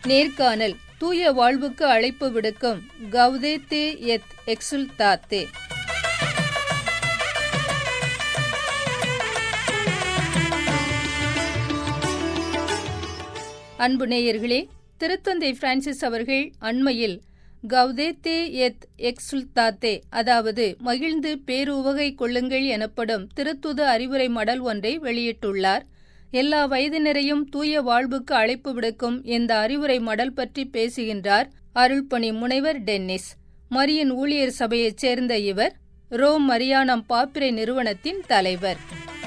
நேர்காணல் தூய வாழ்வுக்கு அழைப்பு விடுக்கும் கவுதேத்தே எத் எக்ஸுல்தாத்தே அன்பு நேயர்களே திருத்தந்தை பிரான்சிஸ் அவர்கள் அண்மையில் கவுதேத்தே எத் எக்ஸுல்தாத்தே அதாவது மகிழ்ந்து பேருவகை கொள்ளுங்கள் எனப்படும் திருத்துத அறிவுரை மடல் ஒன்றை வெளியிட்டுள்ளார் எல்லா வயதினரையும் தூய வாழ்வுக்கு அழைப்பு விடுக்கும் இந்த அறிவுரை மடல் பற்றி பேசுகின்றார் அருள்பணி முனைவர் டென்னிஸ் மரியின் ஊழியர் சபையைச் சேர்ந்த இவர் ரோம் மரியானம் பாப்பிரை நிறுவனத்தின் தலைவர்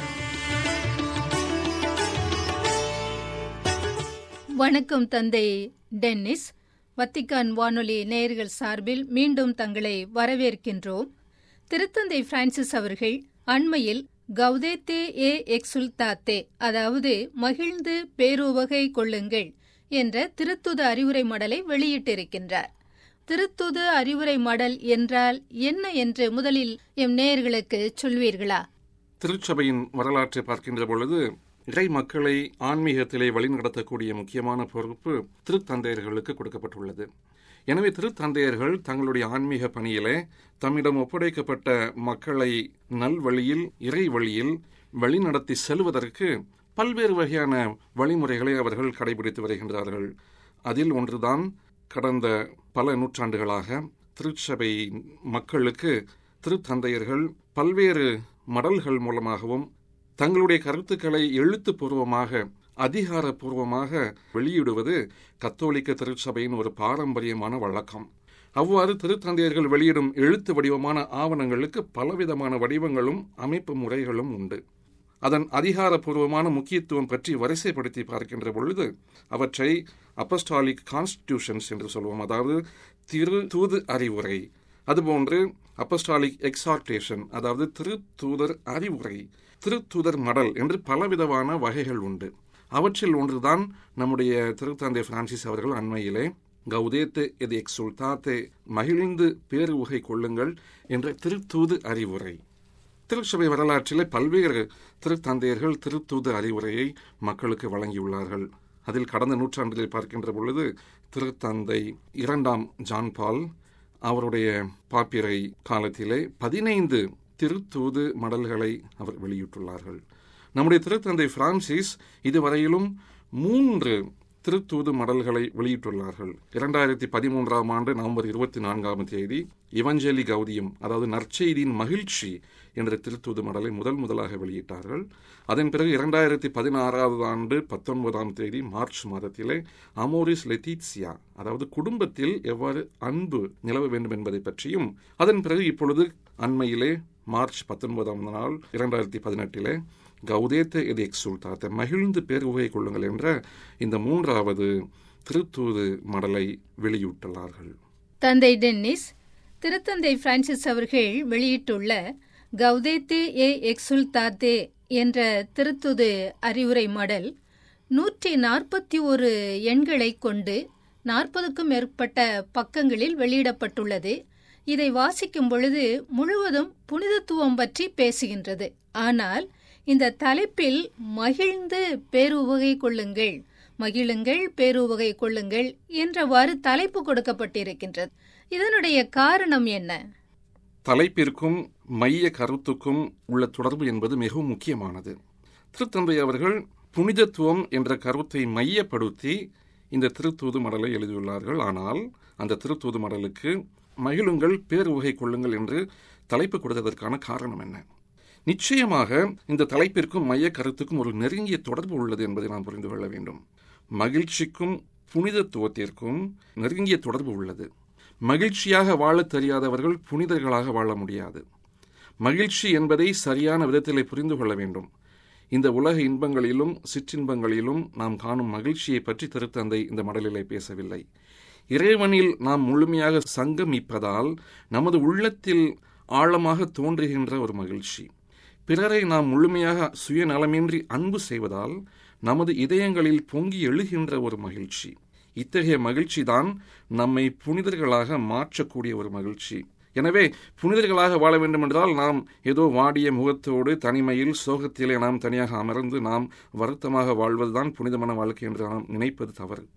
வணக்கம் தந்தை டென்னிஸ் வத்திக்கான் வானொலி நேயர்கள் சார்பில் மீண்டும் தங்களை வரவேற்கின்றோம் திருத்தந்தை பிரான்சிஸ் அவர்கள் அண்மையில் கவுதேத்தே ஏ எக்ஸுல்தாத்தே அதாவது மகிழ்ந்து பேருவகை கொள்ளுங்கள் என்ற திருத்துத அறிவுரை மடலை வெளியிட்டிருக்கின்றார் திருத்துத அறிவுரை மடல் என்றால் என்ன என்று முதலில் எம் நேயர்களுக்கு சொல்வீர்களா திருச்சபையின் வரலாற்றை பார்க்கின்ற பொழுது இறை மக்களை ஆன்மீகத்திலே வழிநடத்தக்கூடிய முக்கியமான பொறுப்பு திருத்தந்தையர்களுக்கு கொடுக்கப்பட்டுள்ளது எனவே திருத்தந்தையர்கள் தங்களுடைய ஆன்மீக பணியிலே தம்மிடம் ஒப்படைக்கப்பட்ட மக்களை நல்வழியில் இறை வழியில் வழிநடத்தி செல்வதற்கு பல்வேறு வகையான வழிமுறைகளை அவர்கள் கடைபிடித்து வருகின்றார்கள் அதில் ஒன்றுதான் கடந்த பல நூற்றாண்டுகளாக திருச்சபை மக்களுக்கு திருத்தந்தையர்கள் பல்வேறு மடல்கள் மூலமாகவும் தங்களுடைய கருத்துக்களை எழுத்துப்பூர்வமாக அதிகாரப்பூர்வமாக வெளியிடுவது கத்தோலிக்க திருச்சபையின் ஒரு பாரம்பரியமான வழக்கம் அவ்வாறு திருத்தந்தையர்கள் வெளியிடும் எழுத்து வடிவமான ஆவணங்களுக்கு பலவிதமான வடிவங்களும் அமைப்பு முறைகளும் உண்டு அதன் அதிகாரப்பூர்வமான முக்கியத்துவம் பற்றி வரிசைப்படுத்தி பார்க்கின்ற பொழுது அவற்றை அப்பஸ்டாலிக் கான்ஸ்டிடியூஷன்ஸ் என்று சொல்வோம் அதாவது திரு தூது அறிவுரை அதுபோன்று அப்பஸ்டாலிக் எக்ஸார்டேஷன் அதாவது திரு தூதர் அறிவுரை திருத்துதர் மடல் என்று பலவிதமான வகைகள் உண்டு அவற்றில் ஒன்றுதான் நம்முடைய திருத்தந்தை பிரான்சிஸ் அவர்கள் அண்மையிலே கவுதேத்து எது எக்ஸுல்தாத்தே மகிழ்ந்து பேருவகை கொள்ளுங்கள் என்ற திருத்தூது அறிவுரை திருச்சபை வரலாற்றிலே பல்வேறு திருத்தந்தையர்கள் திருத்தூது அறிவுரையை மக்களுக்கு வழங்கியுள்ளார்கள் அதில் கடந்த நூற்றாண்டிலே பார்க்கின்ற பொழுது திருத்தந்தை இரண்டாம் ஜான் பால் அவருடைய பாப்பிரை காலத்திலே பதினைந்து திருத்தூது மடல்களை அவர் வெளியிட்டுள்ளார்கள் நம்முடைய திருத்தந்தை பிரான்சிஸ் இதுவரையிலும் மூன்று திருத்தூது மடல்களை வெளியிட்டுள்ளார்கள் இரண்டாயிரத்தி பதிமூன்றாம் ஆண்டு நவம்பர் இருபத்தி நான்காம் தேதி இவஞ்சலி கௌதியம் அதாவது நற்செய்தியின் மகிழ்ச்சி என்ற திருத்தூது மடலை முதல் முதலாக வெளியிட்டார்கள் அதன் பிறகு இரண்டாயிரத்தி பதினாறாவது ஆண்டு பத்தொன்பதாம் தேதி மார்ச் மாதத்திலே அமோரிஸ் லெத்தீட்சியா அதாவது குடும்பத்தில் எவ்வாறு அன்பு நிலவ வேண்டும் என்பதை பற்றியும் அதன் பிறகு இப்பொழுது அண்மையிலே மார்ச் பத்தொன்பதாம் நாள் இரண்டாயிரத்தி பதினெட்டிலே கவுதேத்த எது எக்ஸுல்தாத்த மகிழ்ந்து பேருவகை கொள்ளுங்கள் என்ற இந்த மூன்றாவது திருத்தூது மடலை வெளியிட்டுள்ளார்கள் தந்தை டென்னிஸ் திருத்தந்தை பிரான்சிஸ் அவர்கள் வெளியிட்டுள்ள கவுதேத்தே ஏ எக்ஸுல்தாத்தே என்ற திருத்துது அறிவுரை மடல் நூற்றி நாற்பத்தி ஒரு எண்களை கொண்டு நாற்பதுக்கும் மேற்பட்ட பக்கங்களில் வெளியிடப்பட்டுள்ளது இதை வாசிக்கும் பொழுது முழுவதும் புனிதத்துவம் பற்றி பேசுகின்றது ஆனால் இந்த தலைப்பில் மகிழ்ந்து பேருவகை கொள்ளுங்கள் மகிழுங்கள் பேருவகை கொள்ளுங்கள் என்றவாறு தலைப்பு கொடுக்கப்பட்டிருக்கின்றது இதனுடைய காரணம் என்ன தலைப்பிற்கும் மைய கருத்துக்கும் உள்ள தொடர்பு என்பது மிகவும் முக்கியமானது திருத்தந்தை அவர்கள் புனிதத்துவம் என்ற கருத்தை மையப்படுத்தி இந்த திருத்தூது மடலை எழுதியுள்ளார்கள் ஆனால் அந்த திருத்தூது மடலுக்கு மகிழுங்கள் பேருவகை கொள்ளுங்கள் என்று தலைப்பு கொடுத்ததற்கான காரணம் என்ன நிச்சயமாக இந்த தலைப்பிற்கும் மைய கருத்துக்கும் ஒரு நெருங்கிய தொடர்பு உள்ளது என்பதை நாம் புரிந்து கொள்ள வேண்டும் மகிழ்ச்சிக்கும் புனிதத்துவத்திற்கும் நெருங்கிய தொடர்பு உள்ளது மகிழ்ச்சியாக வாழத் தெரியாதவர்கள் புனிதர்களாக வாழ முடியாது மகிழ்ச்சி என்பதை சரியான விதத்திலே புரிந்து கொள்ள வேண்டும் இந்த உலக இன்பங்களிலும் சிற்றின்பங்களிலும் நாம் காணும் மகிழ்ச்சியை பற்றி திருத்தந்தை இந்த மடலிலே பேசவில்லை இறைவனில் நாம் முழுமையாக சங்கமிப்பதால் நமது உள்ளத்தில் ஆழமாக தோன்றுகின்ற ஒரு மகிழ்ச்சி பிறரை நாம் முழுமையாக சுயநலமின்றி அன்பு செய்வதால் நமது இதயங்களில் பொங்கி எழுகின்ற ஒரு மகிழ்ச்சி இத்தகைய மகிழ்ச்சி தான் நம்மை புனிதர்களாக மாற்றக்கூடிய ஒரு மகிழ்ச்சி எனவே புனிதர்களாக வாழ வேண்டும் என்றால் நாம் ஏதோ வாடிய முகத்தோடு தனிமையில் சோகத்திலே நாம் தனியாக அமர்ந்து நாம் வருத்தமாக வாழ்வதுதான் புனிதமான வாழ்க்கை என்று நாம் நினைப்பது தவறு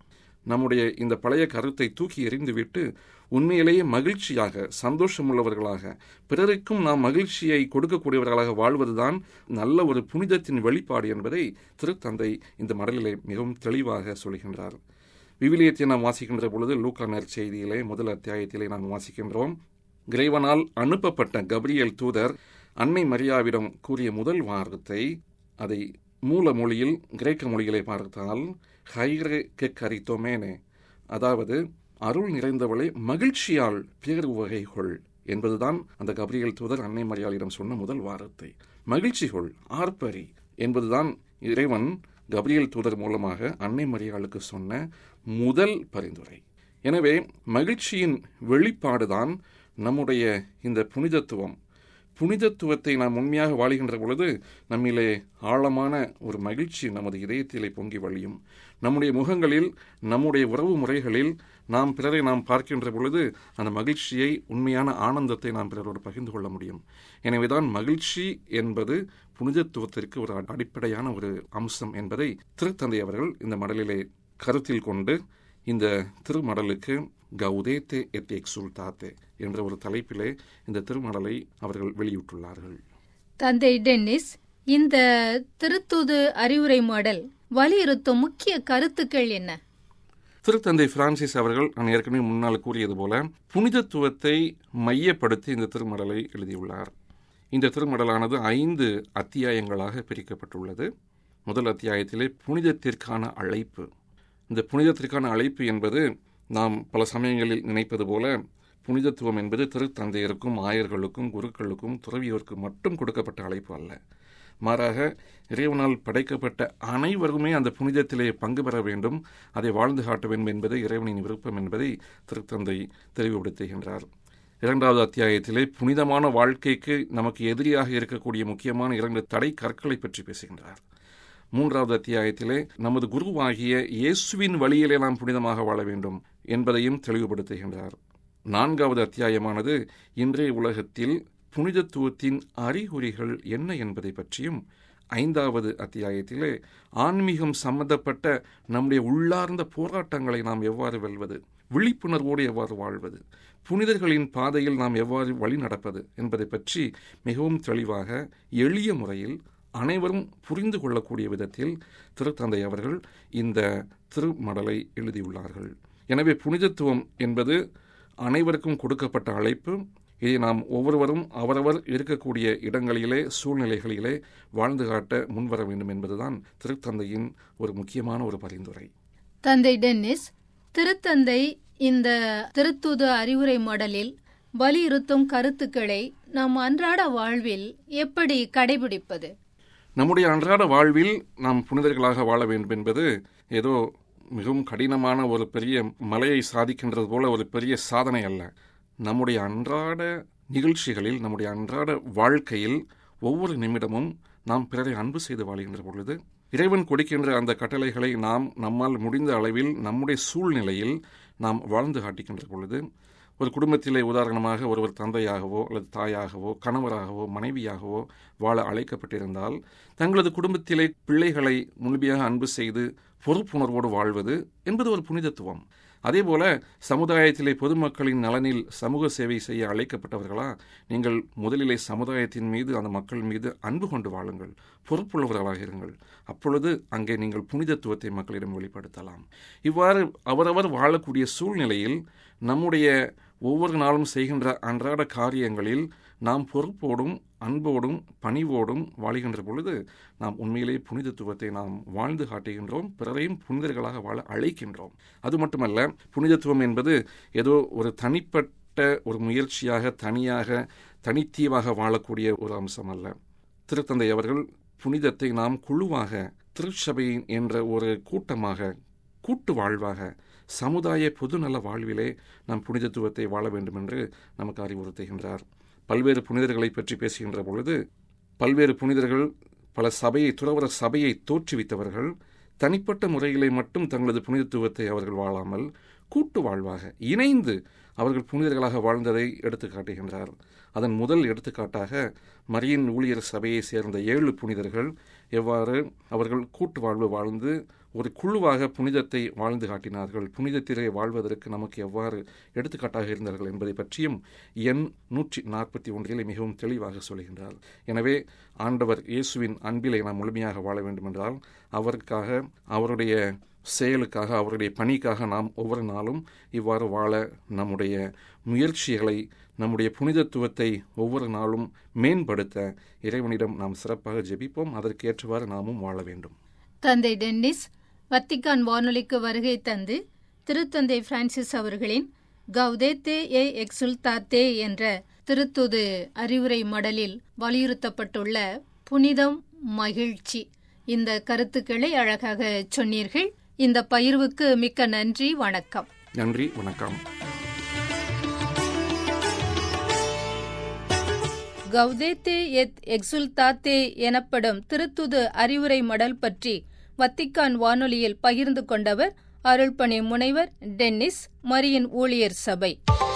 நம்முடைய இந்த பழைய கருத்தை தூக்கி எறிந்துவிட்டு உண்மையிலேயே மகிழ்ச்சியாக சந்தோஷமுள்ளவர்களாக பிறருக்கும் நாம் மகிழ்ச்சியை கொடுக்கக்கூடியவர்களாக வாழ்வதுதான் நல்ல ஒரு புனிதத்தின் வெளிப்பாடு என்பதை திருத்தந்தை இந்த மடலிலே மிகவும் தெளிவாக சொல்கின்றார் விவிலியத்தை நாம் வாசிக்கின்ற பொழுது லூக்கா நற்செய்தியிலே முதல் அத்தியாயத்திலே நாம் வாசிக்கின்றோம் இறைவனால் அனுப்பப்பட்ட கப்ரியல் தூதர் அன்னை மரியாவிடம் கூறிய முதல் வார்த்தை அதை மூல மொழியில் கிரேக்க மொழிகளை பார்த்தால் ஹைரே கெக்கரித்தோமேனே அதாவது அருள் நிறைந்தவளை மகிழ்ச்சியால் பேர் வகைகள் என்பதுதான் அந்த கப்ரியல் தூதர் அன்னை மரியாளிடம் சொன்ன முதல் வார்த்தை மகிழ்ச்சிகள் ஆர்ப்பரி என்பதுதான் இறைவன் கப்ரியல் தூதர் மூலமாக அன்னை மரியாளுக்கு சொன்ன முதல் பரிந்துரை எனவே மகிழ்ச்சியின் வெளிப்பாடுதான் நம்முடைய இந்த புனிதத்துவம் புனிதத்துவத்தை நாம் உண்மையாக வாழுகின்ற பொழுது நம்மிலே ஆழமான ஒரு மகிழ்ச்சி நமது இதயத்திலே பொங்கி வழியும் நம்முடைய முகங்களில் நம்முடைய உறவு முறைகளில் நாம் பிறரை நாம் பார்க்கின்ற பொழுது அந்த மகிழ்ச்சியை உண்மையான ஆனந்தத்தை நாம் பிறரோடு பகிர்ந்து கொள்ள முடியும் எனவேதான் மகிழ்ச்சி என்பது புனிதத்துவத்திற்கு ஒரு அடிப்படையான ஒரு அம்சம் என்பதை திருத்தந்தை அவர்கள் இந்த மடலிலே கருத்தில் கொண்டு இந்த திருமடலுக்கு கவுதேத்தே எட் எக்ஸுல்தாத்தே என்ற ஒரு தலைப்பிலே இந்த திருமடலை அவர்கள் வெளியிட்டுள்ளார்கள் தந்தை டென்னிஸ் இந்த திருத்தூது அறிவுரை மாடல் வலியுறுத்தும் முக்கிய கருத்துக்கள் என்ன திருத்தந்தை பிரான்சிஸ் அவர்கள் நான் ஏற்கனவே முன்னால் கூறியது போல புனிதத்துவத்தை மையப்படுத்தி இந்த திருமடலை எழுதியுள்ளார் இந்த திருமடலானது ஐந்து அத்தியாயங்களாக பிரிக்கப்பட்டுள்ளது முதல் அத்தியாயத்திலே புனிதத்திற்கான அழைப்பு இந்த புனிதத்திற்கான அழைப்பு என்பது நாம் பல சமயங்களில் நினைப்பது போல புனிதத்துவம் என்பது திருத்தந்தையருக்கும் ஆயர்களுக்கும் குருக்களுக்கும் துறவியோருக்கும் மட்டும் கொடுக்கப்பட்ட அழைப்பு அல்ல மாறாக இறைவனால் படைக்கப்பட்ட அனைவருமே அந்த புனிதத்திலே பங்கு பெற வேண்டும் அதை வாழ்ந்து காட்ட வேண்டும் என்பது இறைவனின் விருப்பம் என்பதை திருத்தந்தை தெளிவுபடுத்துகின்றார் இரண்டாவது அத்தியாயத்திலே புனிதமான வாழ்க்கைக்கு நமக்கு எதிரியாக இருக்கக்கூடிய முக்கியமான இரண்டு தடை கற்களை பற்றி பேசுகின்றார் மூன்றாவது அத்தியாயத்திலே நமது குருவாகிய இயேசுவின் வழியிலே நாம் புனிதமாக வாழ வேண்டும் என்பதையும் தெளிவுபடுத்துகின்றார் நான்காவது அத்தியாயமானது இன்றைய உலகத்தில் புனிதத்துவத்தின் அறிகுறிகள் என்ன என்பதை பற்றியும் ஐந்தாவது அத்தியாயத்திலே ஆன்மீகம் சம்பந்தப்பட்ட நம்முடைய உள்ளார்ந்த போராட்டங்களை நாம் எவ்வாறு வெல்வது விழிப்புணர்வோடு எவ்வாறு வாழ்வது புனிதர்களின் பாதையில் நாம் எவ்வாறு வழி நடப்பது என்பதை பற்றி மிகவும் தெளிவாக எளிய முறையில் அனைவரும் புரிந்து கொள்ளக்கூடிய விதத்தில் திருத்தந்தை அவர்கள் இந்த திருமடலை எழுதியுள்ளார்கள் எனவே புனிதத்துவம் என்பது அனைவருக்கும் கொடுக்கப்பட்ட அழைப்பு இதை நாம் ஒவ்வொருவரும் அவரவர் இருக்கக்கூடிய இடங்களிலே சூழ்நிலைகளிலே வாழ்ந்து காட்ட முன்வர வேண்டும் என்பதுதான் திருத்தந்தையின் ஒரு முக்கியமான ஒரு பரிந்துரை தந்தை டென்னிஸ் திருத்தந்தை இந்த திருத்துது அறிவுரை மாடலில் வலியுறுத்தும் கருத்துக்களை நம் அன்றாட வாழ்வில் எப்படி கடைபிடிப்பது நம்முடைய அன்றாட வாழ்வில் நாம் புனிதர்களாக வாழ வேண்டும் என்பது ஏதோ மிகவும் கடினமான ஒரு பெரிய மலையை சாதிக்கின்றது போல ஒரு பெரிய சாதனை அல்ல நம்முடைய அன்றாட நிகழ்ச்சிகளில் நம்முடைய அன்றாட வாழ்க்கையில் ஒவ்வொரு நிமிடமும் நாம் பிறரை அன்பு செய்து வாழ்கின்ற பொழுது இறைவன் கொடுக்கின்ற அந்த கட்டளைகளை நாம் நம்மால் முடிந்த அளவில் நம்முடைய சூழ்நிலையில் நாம் வாழ்ந்து காட்டுகின்ற பொழுது ஒரு குடும்பத்திலே உதாரணமாக ஒருவர் தந்தையாகவோ அல்லது தாயாகவோ கணவராகவோ மனைவியாகவோ வாழ அழைக்கப்பட்டிருந்தால் தங்களது குடும்பத்திலே பிள்ளைகளை முழுமையாக அன்பு செய்து பொறுப்புணர்வோடு வாழ்வது என்பது ஒரு புனிதத்துவம் அதேபோல சமுதாயத்திலே பொதுமக்களின் நலனில் சமூக சேவை செய்ய அழைக்கப்பட்டவர்களா நீங்கள் முதலிலே சமுதாயத்தின் மீது அந்த மக்கள் மீது அன்பு கொண்டு வாழுங்கள் பொறுப்புள்ளவர்களாக இருங்கள் அப்பொழுது அங்கே நீங்கள் புனிதத்துவத்தை மக்களிடம் வெளிப்படுத்தலாம் இவ்வாறு அவரவர் வாழக்கூடிய சூழ்நிலையில் நம்முடைய ஒவ்வொரு நாளும் செய்கின்ற அன்றாட காரியங்களில் நாம் பொறுப்போடும் அன்போடும் பணிவோடும் வாழ்கின்ற பொழுது நாம் உண்மையிலே புனிதத்துவத்தை நாம் வாழ்ந்து காட்டுகின்றோம் பிறரையும் புனிதர்களாக வாழ அழைக்கின்றோம் அது மட்டுமல்ல புனிதத்துவம் என்பது ஏதோ ஒரு தனிப்பட்ட ஒரு முயற்சியாக தனியாக தனித்தீவாக வாழக்கூடிய ஒரு அம்சம் அல்ல திருத்தந்தை அவர்கள் புனிதத்தை நாம் குழுவாக திருச்சபையின் என்ற ஒரு கூட்டமாக கூட்டு வாழ்வாக சமுதாய பொதுநல வாழ்விலே நாம் புனிதத்துவத்தை வாழ வேண்டும் என்று நமக்கு அறிவுறுத்துகின்றார் பல்வேறு புனிதர்களை பற்றி பேசுகின்ற பொழுது பல்வேறு புனிதர்கள் பல சபையை துறவர சபையை தோற்றுவித்தவர்கள் தனிப்பட்ட முறையிலே மட்டும் தங்களது புனிதத்துவத்தை அவர்கள் வாழாமல் கூட்டு வாழ்வாக இணைந்து அவர்கள் புனிதர்களாக வாழ்ந்ததை எடுத்து காட்டுகின்றார் அதன் முதல் எடுத்துக்காட்டாக மரியின் ஊழியர் சபையை சேர்ந்த ஏழு புனிதர்கள் எவ்வாறு அவர்கள் கூட்டு வாழ்வு வாழ்ந்து ஒரு குழுவாக புனிதத்தை வாழ்ந்து காட்டினார்கள் புனிதத்திலே வாழ்வதற்கு நமக்கு எவ்வாறு எடுத்துக்காட்டாக இருந்தார்கள் என்பதை பற்றியும் எண் நூற்றி நாற்பத்தி ஒன்றிலே மிகவும் தெளிவாக சொல்கின்றார் எனவே ஆண்டவர் இயேசுவின் அன்பிலே நாம் முழுமையாக வாழ வேண்டுமென்றால் அவருக்காக அவருடைய செயலுக்காக அவருடைய பணிக்காக நாம் ஒவ்வொரு நாளும் இவ்வாறு வாழ நம்முடைய முயற்சிகளை நம்முடைய புனிதத்துவத்தை ஒவ்வொரு நாளும் மேம்படுத்த இறைவனிடம் நாம் சிறப்பாக ஜெபிப்போம் அதற்கேற்றவாறு நாமும் வாழ வேண்டும் தந்தை டென்னிஸ் வத்திக்கான் வானொலிக்கு வருகை தந்து திருத்தந்தை பிரான்சிஸ் அவர்களின் கவுதேத்தே ஏ எக்ஸுல்தாத்தே என்ற திருத்துது அறிவுரை மடலில் வலியுறுத்தப்பட்டுள்ள புனிதம் மகிழ்ச்சி இந்த கருத்துக்களை அழகாக சொன்னீர்கள் இந்த பகிர்வுக்கு மிக்க நன்றி வணக்கம் நன்றி வணக்கம் கவுதேத்தே எத் எக்ஸுல்தாத்தே எனப்படும் திருத்துது அறிவுரை மடல் பற்றி வத்திக்கான் வானொலியில் பகிர்ந்து கொண்டவர் அருள்பணி முனைவர் டென்னிஸ் மரியின் ஊழியர் சபை